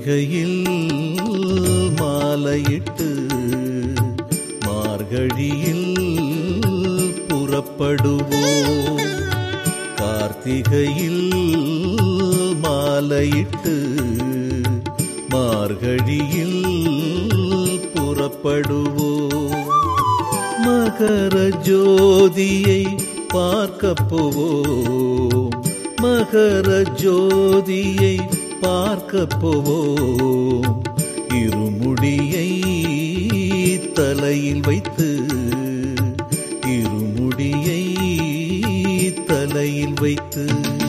கார்த்திகையில் மாலையிட்டு மார்கழியில் புறப்படுவோம் கார்த்திகையில் மாலையிட்டு மார்கழியில் புறப்படுவோம் மகர ஜோதியை பார்க்கப் போவோம் மகர ஜோதியை பார்க்கப் போவோம் இருமுடியை தலையில் வைத்து இருமுடியை தலையில் வைத்து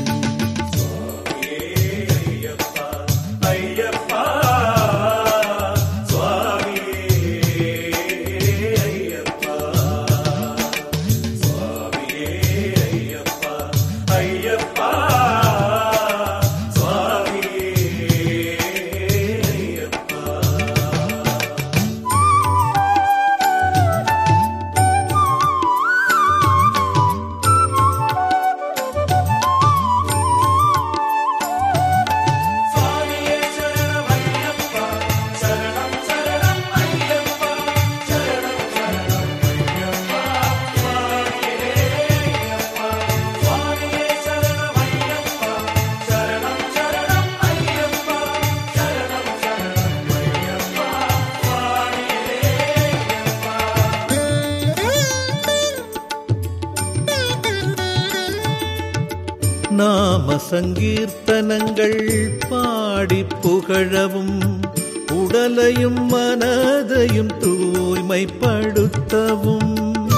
நாம சங்கீர்த்தனங்கள் பாடி புகழவும் உடலையும் மனதையும் தூய்மைப்படுத்தவும்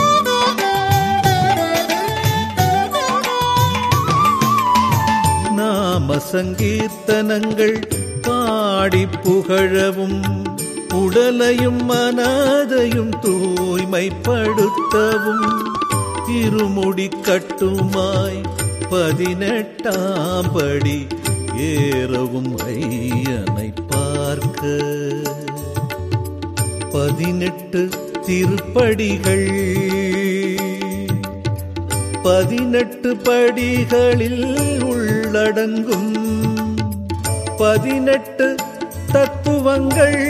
நாம சங்கீர்த்தனங்கள் பாடி புகழவும் உடலையும் மனதையும் தூய்மைப்படுத்தவும் இருமுடி கட்டுமாய் பதினெட்டாம் படி ஏறவும் ஐயனை பார்க்க பதினெட்டு திருப்படிகள் பதினெட்டு படிகளில் உள்ளடங்கும் பதினெட்டு தத்துவங்கள்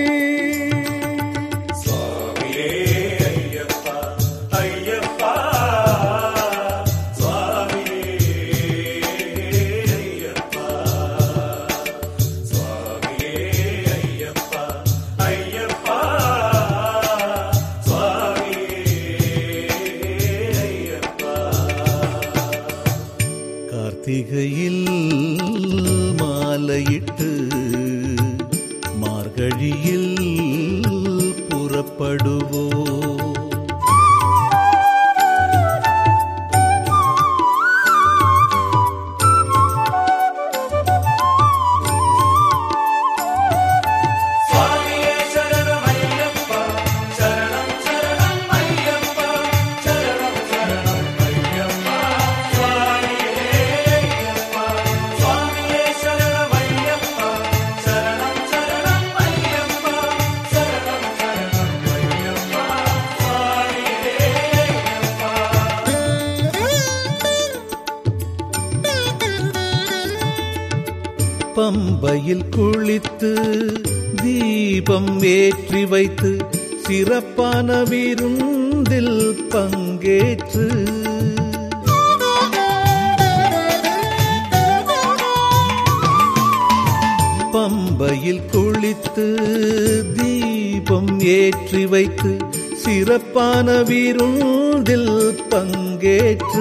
கார்த்திகையில் மாலையிட்டு மார்கழியில் புறப்படுவோம் பம்பையில் குளித்து தீபம் ஏற்றி வைத்து சிறப்பான விருந்தில் பங்கேற்று பம்பையில் குளித்து தீபம் ஏற்றி வைத்து சிறப்பான விருந்தில் பங்கேற்று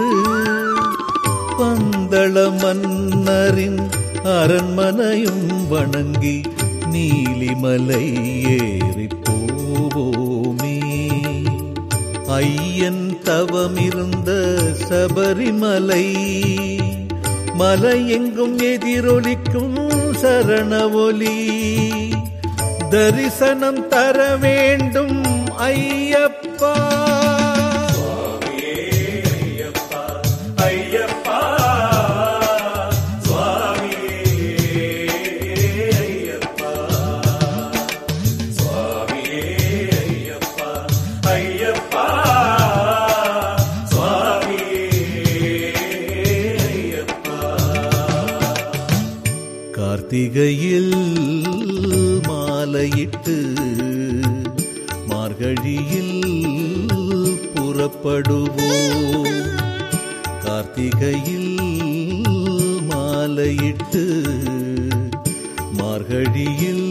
பந்தள மன்னரின் அரண்மனையும் வணங்கி நீலிமலை ஏறி போவோமே ஐயன் தவமிருந்த சபரிமலை மலையெங்கும் எதிரொலிக்கும் சரண ஒலி தரிசனம் தர வேண்டும் ஐயப்பா கார்த்திகையில் புறப்படுவோம் கார்த்திகையில் மாலையிட்டு மார்கழியில்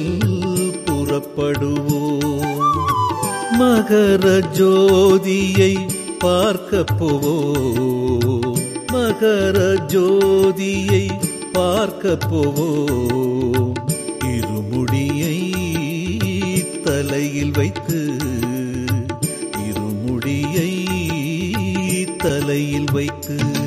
புறப்படுவோம் மகர ஜோதியை பார்க்க போவோம் மகர ஜோதியை பார்க்க போவோம் இருமுடியை தலையில் வைத்து இருமுடியை தலையில் வைத்து